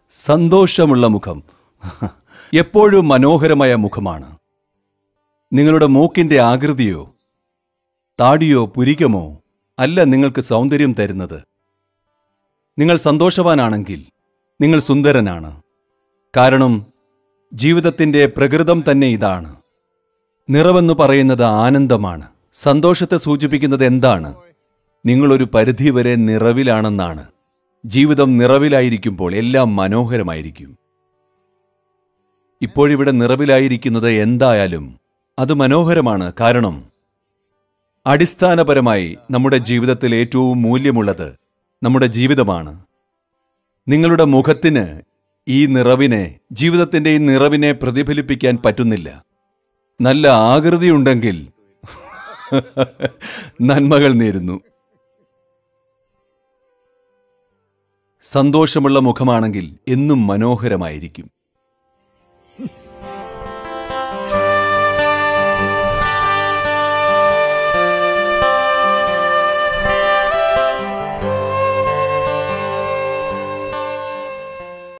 സന്തോഷമുള്ള മുഖം എപ്പോഴും മനോഹരമായ മുഖമാണ് നിങ്ങളുടെ മൂക്കിന്റെ ആകൃതിയോ താടിയോ പുരികമോ അല്ല നിങ്ങൾക്ക് സൗന്ദര്യം തരുന്നത് നിങ്ങൾ സന്തോഷവാനാണെങ്കിൽ നിങ്ങൾ സുന്ദരനാണ് കാരണം ജീവിതത്തിന്റെ പ്രകൃതം തന്നെ ഇതാണ് നിറവെന്ന് പറയുന്നത് ആനന്ദമാണ് സന്തോഷത്തെ സൂചിപ്പിക്കുന്നത് എന്താണ് നിങ്ങളൊരു പരിധിവരെ നിറവിലാണെന്നാണ് ജീവിതം നിറവിലായിരിക്കുമ്പോൾ എല്ലാം മനോഹരമായിരിക്കും ഇപ്പോഴിവിടെ നിറവിലായിരിക്കുന്നത് എന്തായാലും അത് മനോഹരമാണ് കാരണം അടിസ്ഥാനപരമായി നമ്മുടെ ജീവിതത്തിൽ ഏറ്റവും മൂല്യമുള്ളത് നമ്മുടെ ജീവിതമാണ് നിങ്ങളുടെ മുഖത്തിന് ഈ നിറവിനെ ജീവിതത്തിന്റെ ഈ നിറവിനെ പ്രതിഫലിപ്പിക്കാൻ പറ്റുന്നില്ല നല്ല ആകൃതിയുണ്ടെങ്കിൽ നന്മകൾ നേരുന്നു സന്തോഷമുള്ള മുഖമാണെങ്കിൽ എന്നും മനോഹരമായിരിക്കും